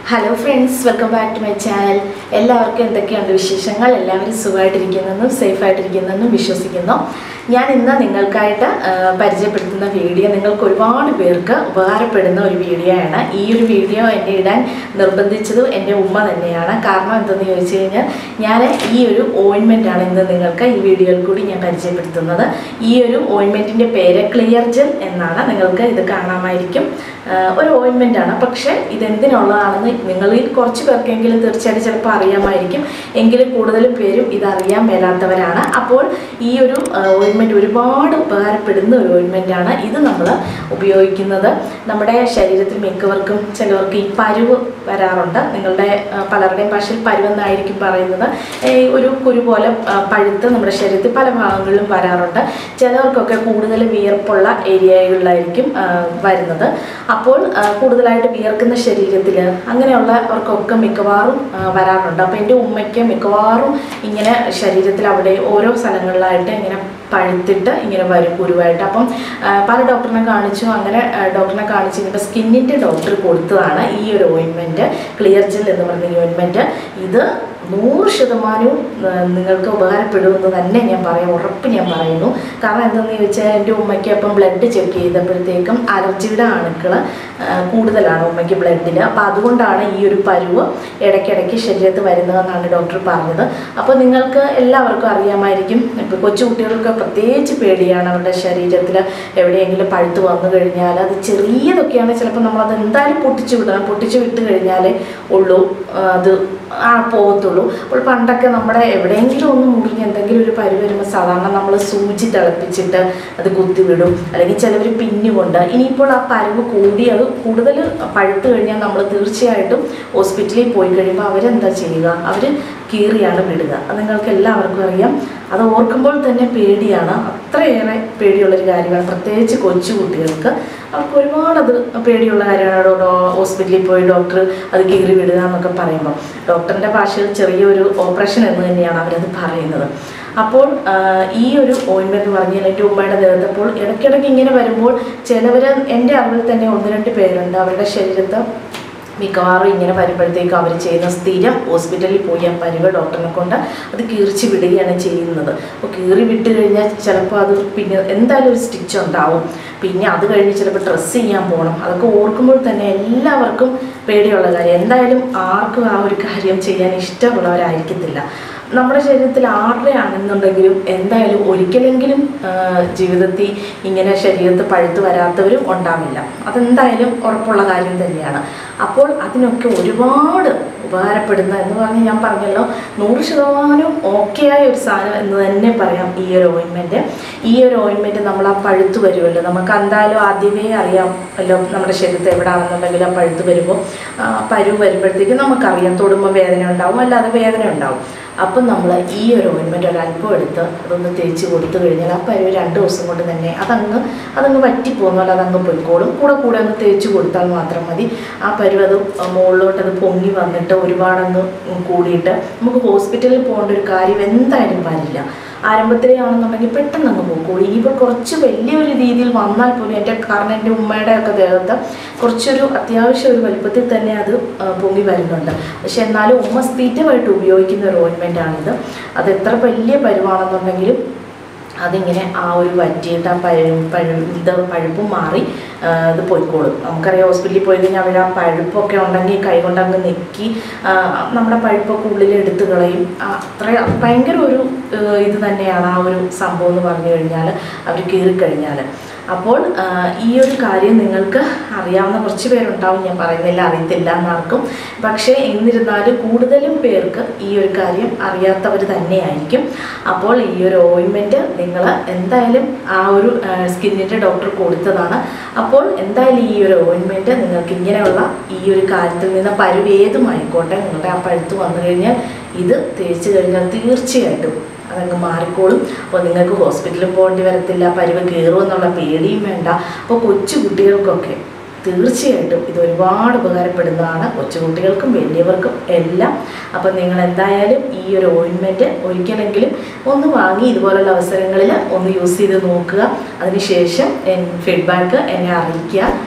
hello friends welcome back to my channel എല്ലാവർക്കും എന്തൊക്കെയുണ്ട് വിശേഷങ്ങൾ എല്ലാവരും സുഖമായിട്ടിരിക്കുന്നെന്നും സേഫായിട്ടിരിക്കുന്നെന്നും വിശ്വസിക്കുന്നു ഞാൻ ഇന്ന് നിങ്ങൾക്കായിട്ട് ആ, പരിചയപ്പെടുത്തുന്ന വീഡിയോ നിങ്ങൾക്ക് ഒരുപാട് പേർക്ക് ഉപകാരപ്പെടുന്ന ഒരു വീഡിയോ ആണ് ഈ ഒരു വീഡിയോ എന്നെ ഇടാൻ നിർബന്ധിച്ചതും എൻ്റെ ഉമ്മ തന്നെയാണ് കാരണം എന്തെന്ന് ചോദിച്ചു കഴിഞ്ഞാൽ ഞാൻ ഈ ഒരു ഓയിൻമെൻ്റ് ആണ് ഇന്ന് നിങ്ങൾക്ക് ഈ വീഡിയോയിൽ കൂടി ഞാൻ പരിചയപ്പെടുത്തുന്നത് ഈ ഒരു ഓയിൻമെൻറ്റിൻ്റെ പേര് ക്ലിയർ ജെൽ എന്നാണ് നിങ്ങൾക്ക് ഇത് കാണാമായിരിക്കും ആ, ഒരു ഓയിൻമെൻ്റ് ആണ് പക്ഷേ ഇതെന്തിനുള്ളതാണെന്ന് നിങ്ങളിൽ കുറച്ച് പേർക്കെങ്കിലും തീർച്ചയായിട്ടും ചിലപ്പോൾ അറിയാമായിരിക്കും എങ്കിലും കൂടുതലും പേരും ഇതറിയാൻ മേലാത്തവരാണ് അപ്പോൾ ഈ ഒരു ഓയിൻമെൻറ്റ് ഒരുപാട് ഉപകാരപ്പെടുന്ന ഒരു ഓയിൻമെൻ്റ് ആണ് ഇത് നമ്മൾ ഉപയോഗിക്കുന്നത് നമ്മുടെ ശരീരത്തിൽ മിക്കവർക്കും ചിലവർക്ക് ഈ പരുവ് വരാറുണ്ട് നിങ്ങളുടെ ആ, പലരുടെയും ഭാഷയിൽ പരുവെന്നായിരിക്കും പറയുന്നത് ഈ ഒരു കുരു പോലെ ആ, പഴുത്ത് നമ്മുടെ ശരീരത്തിൽ പല ഭാഗങ്ങളിലും വരാറുണ്ട് ചിലവർക്കൊക്കെ കൂടുതൽ വിയർപ്പുള്ള ഏരിയകളിലായിരിക്കും ആ, വരുന്നത് അപ്പോൾ ആ, കൂടുതലായിട്ട് വിയർക്കുന്ന ശരീരത്തിൽ അങ്ങനെയുള്ളവർക്കൊക്കെ മിക്കവാറും ആ, വരാറുണ്ട് അപ്പോൾ എൻ്റെ ഉമ്മയ്ക്ക് മിക്കവാറും ഇങ്ങനെ ശരീരത്തിൽ അവിടെ ഓരോ സ്ഥലങ്ങളിലായിട്ട് ഇങ്ങനെ പഴുത്തിട്ട് ഇങ്ങനെ വരും കുരുവായിട്ട് അപ്പം ആ, പല ഡോക്ടറിനെ കാണിച്ചു അങ്ങനെ ആ, ഡോക്ടറിനെ കാണിച്ച് കഴിഞ്ഞപ്പോൾ സ്കിന്നിൻ്റെ ഡോക്ടർ കൊടുത്തതാണ് ഈ ഒരു ഓയിൻമെൻറ്റ് ക്ലിയർ ജെൽ എന്ന് പറയുന്ന ഈ ഓയിൻമെൻറ്റ് ഇത് നൂറ് ശതമാനവും ആ, നിങ്ങൾക്ക് ഉപകാരപ്പെടുമെന്ന് തന്നെ ഞാൻ പറയാം ഉറപ്പ് ഞാൻ പറയുന്നു കാരണം എന്തെന്ന് ചോദിച്ചാൽ എൻ്റെ ഉമ്മയ്ക്ക് അപ്പം ബ്ലഡ് ചെക്ക് ചെയ്തപ്പോഴത്തേക്കും അലർജിയുടെ അണുക്കൾ കൂടുതലാണ് ഉമ്മയ്ക്ക് ബ്ലഡിൽ അപ്പോൾ അതുകൊണ്ടാണ് ഈ ഒരു പരുവ് ഇടയ്ക്കിടയ്ക്ക് ശരീരത്ത് വരുന്നതെന്നാണ് ഡോക്ടർ പറഞ്ഞത് അപ്പോൾ നിങ്ങൾക്ക് എല്ലാവർക്കും അറിയാമായിരിക്കും ഇപ്പോൾ കൊച്ചു കുട്ടികൾക്ക് പ്രത്യേകിച്ച് പേടിയാണ് അവരുടെ ശരീരത്തിൽ എവിടെയെങ്കിലും പഴുത്ത് വന്നു കഴിഞ്ഞാൽ അത് ചെറിയതൊക്കെയാണ് ചിലപ്പോൾ നമ്മളത് എന്തായാലും പൊട്ടിച്ചു വിടണം പൊട്ടിച്ചു വിട്ട് കഴിഞ്ഞാലേ ഉള്ളൂ ആ, അത് ആ പോകത്തുള്ളൂ അപ്പോൾ പണ്ടൊക്കെ നമ്മുടെ എവിടെയെങ്കിലും ഒന്ന് മുറിഞ്ഞ് എന്തെങ്കിലും ഒരു പരി വരുമ്പോൾ സാധാരണ നമ്മൾ സൂചി തിളപ്പിച്ചിട്ട് അത് കുത്തിവിടും അല്ലെങ്കിൽ ചിലവർ പിന്നുകൊണ്ട് ഇനിയിപ്പോൾ ആ പരുവ് കൂടി അത് കൂടുതൽ പഴുത്ത് കഴിഞ്ഞാൽ നമ്മൾ തീർച്ചയായിട്ടും ഹോസ്പിറ്റലിൽ പോയി കഴിയുമ്പോൾ അവരെന്താ ചെയ്യുക അവർ കീറിയാണ് വിടുക അത് നിങ്ങൾക്ക് എല്ലാവർക്കും അറിയാം അത് ഓർക്കുമ്പോൾ തന്നെ പേടിയാണ് അത്രയേറെ പേടിയുള്ളൊരു കാര്യമാണ് പ്രത്യേകിച്ച് കൊച്ചു കുട്ടികൾക്ക് അവർക്ക് ഒരുപാട് അത് പേടിയുള്ള കാര്യമാണ് ഡോ ഹോസ്പിറ്റലിൽ പോയി ഡോക്ടർ അത് കീറി വിടുക എന്നൊക്കെ പറയുമ്പോൾ ഡോക്ടറിൻ്റെ ഭാഷയിൽ ചെറിയൊരു ഓപ്പറേഷൻ എന്ന് തന്നെയാണ് അവരത് പറയുന്നത് അപ്പോൾ ആ, ഈ ഒരു ഓയിൻമെൻറ്റ് പറഞ്ഞാൽ എൻ്റെ ഉമ്മയുടെ ദേഹത്ത് അപ്പോൾ ഇടയ്ക്കിടയ്ക്ക് ഇങ്ങനെ വരുമ്പോൾ ചിലവർ എൻ്റെ അറിവിൽ തന്നെ ഒന്ന് രണ്ട് പേരുണ്ട് അവരുടെ ശരീരത്ത് മിക്കവാറും ഇങ്ങനെ വരുമ്പോഴത്തേക്കും അവർ ചെയ്യുന്ന സ്ഥിരം ഹോസ്പിറ്റലിൽ പോയി ആ പരുവ ഡോക്ടറിനെ കൊണ്ട് അത് കീറിച്ച് വിടുകയാണ് ചെയ്യുന്നത് അപ്പോൾ കീറി വിട്ട് കഴിഞ്ഞാൽ ചിലപ്പോൾ അത് പിന്നെ എന്തായാലും ഒരു സ്റ്റിച്ച് ഉണ്ടാവും പിന്നെ അത് കഴിഞ്ഞ് ചിലപ്പോൾ ഡ്രസ്സ് ചെയ്യാൻ പോകണം അതൊക്കെ ഓർക്കുമ്പോൾ തന്നെ എല്ലാവർക്കും പേടിയുള്ള കാര്യം എന്തായാലും ആർക്കും ആ ഒരു കാര്യം ചെയ്യാൻ ഇഷ്ടമുള്ളവരായിരിക്കത്തില്ല നമ്മുടെ ശരീരത്തിൽ ആരുടെ ആണെന്നുണ്ടെങ്കിലും എന്തായാലും ഒരിക്കലെങ്കിലും ആ, ജീവിതത്തിൽ ഇങ്ങനെ ശരീരത്ത് പഴുത്ത് വരാത്തവരും ഉണ്ടാവില്ല അതെന്തായാലും ഉറപ്പുള്ള കാര്യം തന്നെയാണ് അപ്പോൾ അതിനൊക്കെ ഒരുപാട് ഉപകാരപ്പെടുന്ന എന്ന് പറഞ്ഞ് ഞാൻ പറഞ്ഞല്ലോ നൂറ് ശതമാനം ഓക്കെ ആയ ഒരു സാധനം എന്ന് തന്നെ പറയാം ഈ ഒരു ഓയിൻമെൻറ്റ് ഈ ഒരു ഓയിൻമെൻറ്റ് നമ്മൾ ആ പഴുത്ത് വരുമല്ലോ നമുക്ക് എന്തായാലും ആദ്യമേ അറിയാമല്ലോ നമ്മുടെ ശരീരത്തിൽ എവിടെയാണെന്നുണ്ടെങ്കിൽ ആ പഴുത്ത് വരുമ്പോൾ ആ, പരുവ് വരുമ്പോഴത്തേക്കും നമുക്കറിയാം തൊടുമ്പോൾ വേദന ഉണ്ടാവും അല്ലാതെ വേദന ഉണ്ടാവും അപ്പം നമ്മൾ ഈ ഒരു ഓയിൻമെൻറ്റ് ഒരല്പം എടുത്ത് അതൊന്ന് തേച്ച് കൊടുത്തു കഴിഞ്ഞാൽ ആ പരുവ് രണ്ട് ദിവസം കൊണ്ട് തന്നെ അതങ്ങ് അതങ്ങ് വറ്റിപ്പോകുന്നാൽ അതങ്ങ് പൊയ്ക്കോളും കൂടെ കൂടെ ഒന്ന് തേച്ച് കൊടുത്താൽ മാത്രം മതി ആ പരുവ് അത് മുകളിലോട്ട് അത് പൊങ്ങി വന്നിട്ട് ഒരുപാടങ്ങ് കൂടിയിട്ട് നമുക്ക് ഹോസ്പിറ്റലിൽ പോകേണ്ട ഒരു കാര്യം എന്തായാലും വരില്ല ആരംഭത്തിലേ ആണെന്നുണ്ടെങ്കിൽ പെട്ടെന്ന് അങ്ങ് പോകും ഇനിയിപ്പോൾ കുറച്ച് വലിയൊരു രീതിയിൽ വന്നാൽ പോലും എൻ്റെ കാരണം എൻ്റെ ഉമ്മയുടെ ഒക്കെ ദേഹത്ത് കുറച്ചൊരു അത്യാവശ്യം ഒരു വലുപ്പത്തിൽ തന്നെ അത് ആ, പൊങ്ങി വരുന്നുണ്ട് പക്ഷെ എന്നാലും ഉമ്മ സ്ഥിരമായിട്ട് ഉപയോഗിക്കുന്ന ഒരു ഓയിൻമെൻ്റ് ആണിത് അത് എത്ര വലിയ പരുവാണെന്നുണ്ടെങ്കിലും അതിങ്ങനെ ആ ഒരു വറ്റിയിട്ട് ആ പഴു പഴു ഇത് പഴുപ്പും മാറി ആ, ഇത് പോയിക്കോളും നമുക്കറിയാം ഹോസ്പിറ്റലിൽ പോയി കഴിഞ്ഞാൽ അവർ ആ പഴുപ്പൊക്കെ ഉണ്ടെങ്കിൽ കൈ കൊണ്ട് അങ്ങ് നെക്കി ആ, നമ്മുടെ പഴുപ്പൊക്കെ ഉള്ളിൽ എടുത്തു കളയും ആ, അത്ര ഭയങ്കര ഒരു ഏഹ്, ഇത് തന്നെയാണ് ആ ഒരു സംഭവം എന്ന് പറഞ്ഞു കഴിഞ്ഞാൽ അവർ കീറിക്കഴിഞ്ഞാൽ അപ്പോൾ ആ, ഈ ഒരു കാര്യം നിങ്ങൾക്ക് അറിയാവുന്ന കുറച്ച് പേരുണ്ടാവും ഞാൻ പറയുന്നില്ല അറിയത്തില്ല എന്നാർക്കും പക്ഷേ എന്നിരുന്നാലും കൂടുതലും പേർക്ക് ഈ ഒരു കാര്യം അറിയാത്തവർ തന്നെയായിരിക്കും അപ്പോൾ ഈ ഒരു ഓയിൻമെൻറ്റ് നിങ്ങൾ എന്തായാലും ആ ഒരു സ്കിന്നിൻ്റെ ഡോക്ടർ കൊടുത്തതാണ് അപ്പോൾ എന്തായാലും ഈ ഒരു ഓയിൻമെൻറ്റ് നിങ്ങൾക്ക് ഇങ്ങനെയുള്ള ഈ ഒരു കാര്യത്തിൽ നിന്ന് പരുവ് ഏതുമായിക്കോട്ടെ നിങ്ങളുടെ ആ പഴുത്ത് വന്നു കഴിഞ്ഞാൽ ഇത് തേച്ച് കഴിഞ്ഞാൽ തീർച്ചയായിട്ടും അതങ്ങ് മാറിക്കോളും അപ്പോൾ നിങ്ങൾക്ക് ഹോസ്പിറ്റലിൽ പോകേണ്ടി വരത്തില്ല പരുവ് കയറുമെന്നുള്ള പേടിയും വേണ്ട അപ്പോൾ കൊച്ചു കുട്ടികൾക്കൊക്കെ തീർച്ചയായിട്ടും ഇത് ഒരുപാട് ഉപകാരപ്പെടുന്നതാണ് കൊച്ചുകുട്ടികൾക്കും വലിയവർക്കും എല്ലാം അപ്പം നിങ്ങൾ എന്തായാലും ഈ ഒരു ഓയിൻമെൻറ്റ് ഒരിക്കലെങ്കിലും ഒന്ന് വാങ്ങി ഇതുപോലുള്ള അവസരങ്ങളിൽ ഒന്ന് യൂസ് ചെയ്ത് നോക്കുക അതിനുശേഷം ഫീഡ്ബാക്ക് എന്നെ അറിയിക്കുക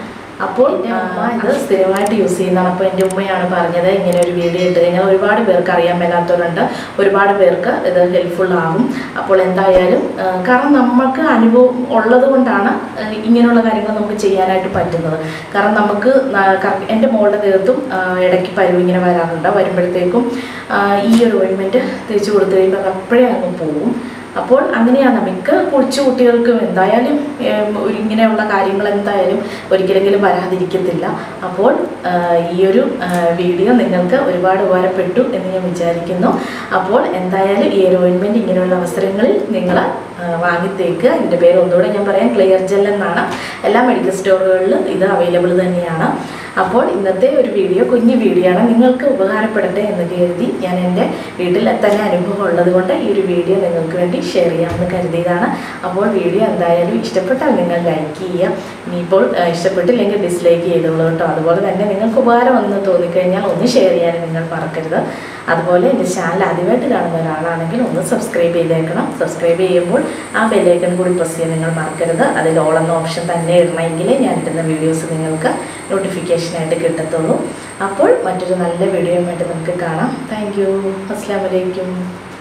അപ്പോൾ എൻ്റെ അമ്മ ഇത് സ്ഥിരമായിട്ട് യൂസ് ചെയ്യുന്നതാണ് അപ്പോൾ എൻ്റെ ഉമ്മയാണ് പറഞ്ഞത് ഇങ്ങനെ ഒരു വീഡിയോ ഇട്ട് കഴിഞ്ഞാൽ ഒരുപാട് പേർക്ക് അറിയാൻ മേലാത്തവരുണ്ട് ഒരുപാട് പേർക്ക് ഇത് ഹെൽപ്ഫുൾ ആകും അപ്പോൾ എന്തായാലും ആ, കാരണം നമുക്ക് അനുഭവം ഉള്ളത് കൊണ്ടാണ് ആ, ഇങ്ങനെയുള്ള കാര്യങ്ങൾ നമുക്ക് ചെയ്യാനായിട്ട് പറ്റുന്നത് കാരണം നമുക്ക് ന- കറ- എൻ്റെ മോളുടെ ദേഹത്തും ആ, ഇടയ്ക്ക് പരുവ് ഇങ്ങനെ വരാറുണ്ട് വരുമ്പോഴത്തേക്കും ആ, ഈ ഒരു ഓയിൻമെൻറ്റ് തേച്ച് കൊടുത്തു കഴിയുമ്പോൾ അത് അപ്പോഴേ അങ്ങ് പോകും അപ്പോൾ അങ്ങനെയാണ് മിക്ക കൊച്ചു കുട്ടികൾക്കും എന്തായാലും ഏം, ഒരു ഇങ്ങനെയുള്ള കാര്യങ്ങൾ എന്തായാലും ഒരിക്കലെങ്കിലും വരാതിരിക്കത്തില്ല അപ്പോൾ ആ, ഈ ഒരു ആ, വീഡിയോ നിങ്ങൾക്ക് ഒരുപാട് ഉപകാരപ്പെട്ടു എന്ന് ഞാൻ വിചാരിക്കുന്നു അപ്പോൾ എന്തായാലും ഈ ഒരു ഓയിൻമെൻറ്റ് ഇങ്ങനെയുള്ള അവസരങ്ങളിൽ നിങ്ങൾ വാങ്ങിത്തേക്ക് എൻ്റെ പേര് ഒന്നുകൂടെ ഞാൻ പറയാം ക്ലിയർ ജെൽ എന്നാണ് എല്ലാ മെഡിക്കൽ സ്റ്റോറുകളിലും ഇത് അവൈലബിൾ തന്നെയാണ് അപ്പോൾ ഇന്നത്തെ ഒരു വീഡിയോ കുഞ്ഞു വീഡിയോ ആണ് നിങ്ങൾക്ക് ഉപകാരപ്പെടട്ടെ എന്ന് കരുതി ഞാൻ എൻ്റെ വീട്ടിൽ തന്നെ അനുഭവം ഉള്ളത് കൊണ്ട് ഈ ഒരു വീഡിയോ നിങ്ങൾക്ക് വേണ്ടി ഷെയർ ചെയ്യാമെന്ന് കരുതിയതാണ് അപ്പോൾ വീഡിയോ എന്തായാലും ഇഷ്ടപ്പെട്ടാൽ നിങ്ങൾ ലൈക്ക് ചെയ്യുക ഇനിയിപ്പോൾ ആ, ഇഷ്ടപ്പെട്ടില്ലെങ്കിൽ ഡിസ്ലൈക്ക് ചെയ്തോളൂ കേട്ടോ അതുപോലെ തന്നെ നിങ്ങൾക്ക് ഉപകാരം എന്ന് തോന്നിക്കഴിഞ്ഞാൽ ഒന്ന് ഷെയർ ചെയ്യാൻ നിങ്ങൾ മറക്കരുത് അതുപോലെ എൻ്റെ ചാനൽ ആദ്യമായിട്ട് കാണുന്ന ഒരാളാണെങ്കിൽ ഒന്ന് സബ്സ്ക്രൈബ് ചെയ്തേക്കണം സബ്സ്ക്രൈബ് ചെയ്യുമ്പോൾ ആ ബെല്ലൈക്കൺ കൂടി പ്രസ് ചെയ്യാൻ നിങ്ങൾ മറക്കരുത് അതിൽ ഓൾ എന്ന ഓപ്ഷൻ തന്നെ ഇടണമെങ്കിൽ ഞാൻ ഇടുന്ന വീഡിയോസ് നിങ്ങൾക്ക് നോട്ടിഫിക്കേഷനായിട്ട് കിട്ടത്തുള്ളൂ അപ്പോൾ മറ്റൊരു നല്ല വീഡിയോയുമായിട്ട് നമുക്ക് കാണാം താങ്ക് യു അസ്സാം വലൈക്കും